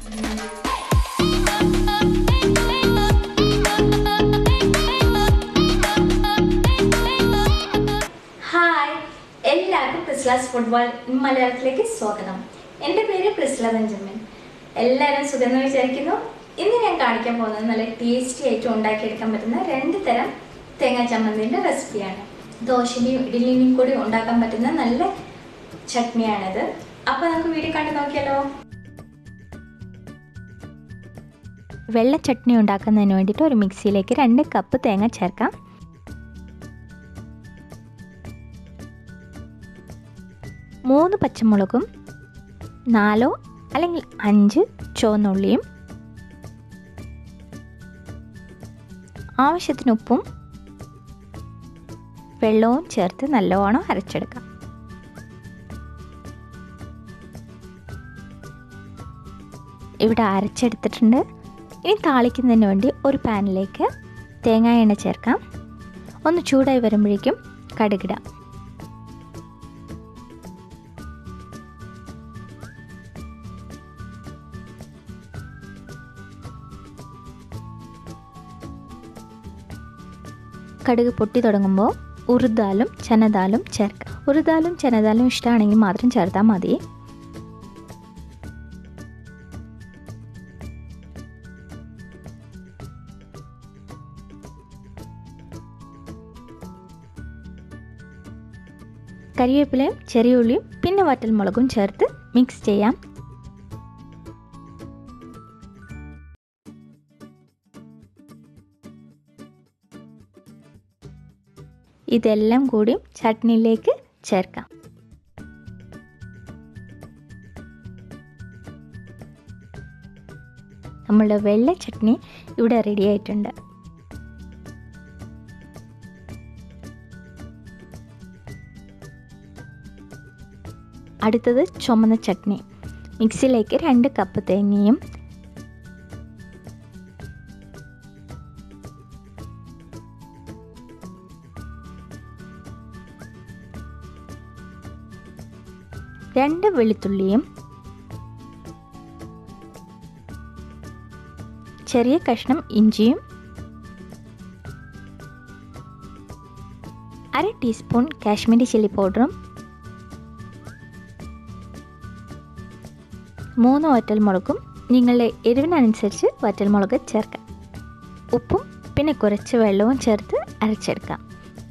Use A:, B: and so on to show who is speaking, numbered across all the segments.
A: hi എല്ലാവർക്കും പ്രിസ്ലാസ് football മലയാളത്തിലേക്ക് സ്വാഗതം എൻ്റെ പേര് പ്രിസ്ല ബെഞ്ചമിൻ എല്ലാവരും സുഖം വിചാരിക്കുന്നു ഇന്ന് ഞാൻ കാണിക്കാൻ പോകുന്നത് നല്ല ടേസ്റ്റി ആയിട്ട് ഉണ്ടാക്കിയെടുക്കാൻ പറ്റുന്ന രണ്ട് തരം തേങ്ങാ ചമ്മന്തിൻ്റെ റെസിപ്പിയാണ് ദോശയും ഇഡ്ഡലിയും കൂടി ഉണ്ടാക്കാൻ പറ്റുന്ന നല്ല ചട്നിയാണിത് അപ്പോൾ നമുക്ക് വീഡിയോ കണ്ടു നോക്കിയാലോ
B: വെള്ള ചട്നി ഉണ്ടാക്കുന്നതിന് വേണ്ടിയിട്ട് ഒരു മിക്സിയിലേക്ക് രണ്ട് കപ്പ് തേങ്ങ ചേർക്കാം മൂന്ന് പച്ചമുളകും നാലോ അല്ലെങ്കിൽ അഞ്ച് ചുവന്നുള്ളിയും ആവശ്യത്തിന് ഉപ്പും വെള്ളവും ചേർത്ത് നല്ലോണം അരച്ചെടുക്കാം ഇവിടെ അരച്ചെടുത്തിട്ടുണ്ട് ഇനി താളിക്കുന്നതിന് വേണ്ടി ഒരു പാനിലേക്ക് തേങ്ങാ എണ്ണ ചേർക്കാം ഒന്ന് ചൂടായി വരുമ്പോഴേക്കും കടുകിടാം കടുക് പൊട്ടി തുടങ്ങുമ്പോൾ ഉറുദാലും ചനദാലും ചേർക്കാം ഉറുദാലും ചനദാലും ഇഷ്ടമാണെങ്കിൽ മാത്രം ചേർത്താൽ മതി കരിവേപ്പിലയും ചെറിയ ഉള്ളിയും പിന്നെ വറ്റൽമുളകും ചേർത്ത് മിക്സ് ചെയ്യാം ഇതെല്ലാം കൂടി ചട്നിയിലേക്ക് ചേർക്കാം നമ്മളുടെ വെള്ള ചട്നി ഇവിടെ റെഡി ആയിട്ടുണ്ട് അടുത്തത് ചുമന്ന ചട്നി മിക്സിയിലേക്ക് രണ്ട് കപ്പ് തേങ്ങയും രണ്ട് വെളുത്തുള്ളിയും ചെറിയ കഷ്ണം ഇഞ്ചിയും അര ടീസ്പൂൺ കാശ്മീരി ചില്ലി പൗഡറും മൂന്ന് വറ്റൽമുളകും നിങ്ങളുടെ എരിവിനനുസരിച്ച് വറ്റൽമുളക് ചേർക്കാം ഉപ്പും പിന്നെ കുറച്ച് വെള്ളവും ചേർത്ത് അരച്ചെടുക്കാം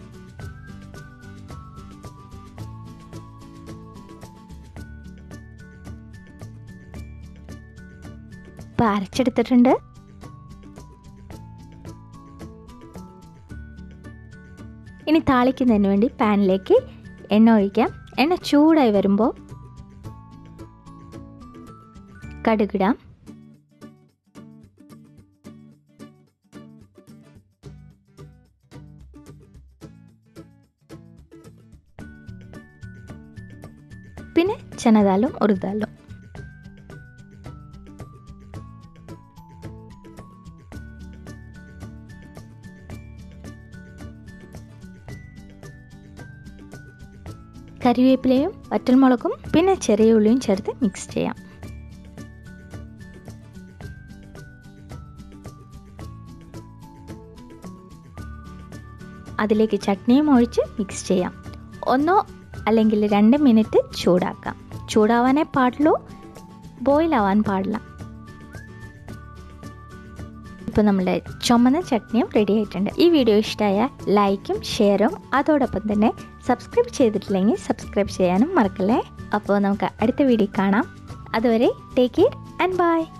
B: ഇപ്പം അരച്ചെടുത്തിട്ടുണ്ട് ഇനി താളിക്കുന്നതിന് വേണ്ടി പാനിലേക്ക് എണ്ണ ഒഴിക്കാം എണ്ണ ചൂടായി വരുമ്പോൾ കടുകിടാം പിന്നെ ചനദാലും ഉറുദാലും കരിവേപ്പിലയും വറ്റൽമുളകും പിന്നെ ചെറിയ ഉള്ളിയും ചേർത്ത് മിക്സ് ചെയ്യാം അതിലേക്ക് ചട്നിയും ഒഴിച്ച് മിക്സ് ചെയ്യാം ഒന്നോ അല്ലെങ്കിൽ രണ്ട് മിനിറ്റ് ചൂടാക്കാം ചൂടാവാനേ പാടുള്ളൂ ബോയിൽ ആവാൻ പാടില്ല ഇപ്പോൾ നമ്മുടെ ചുമന്ന ചട്നിയും റെഡി ആയിട്ടുണ്ട് ഈ വീഡിയോ ഇഷ്ടമായ ലൈക്കും ഷെയറും അതോടൊപ്പം തന്നെ സബ്സ്ക്രൈബ് ചെയ്തിട്ടില്ലെങ്കിൽ സബ്സ്ക്രൈബ് ചെയ്യാനും മറക്കല്ലേ അപ്പോൾ നമുക്ക് അടുത്ത വീഡിയോ കാണാം അതുവരെ ടേക്ക് കെയർ ആൻഡ് ബൈ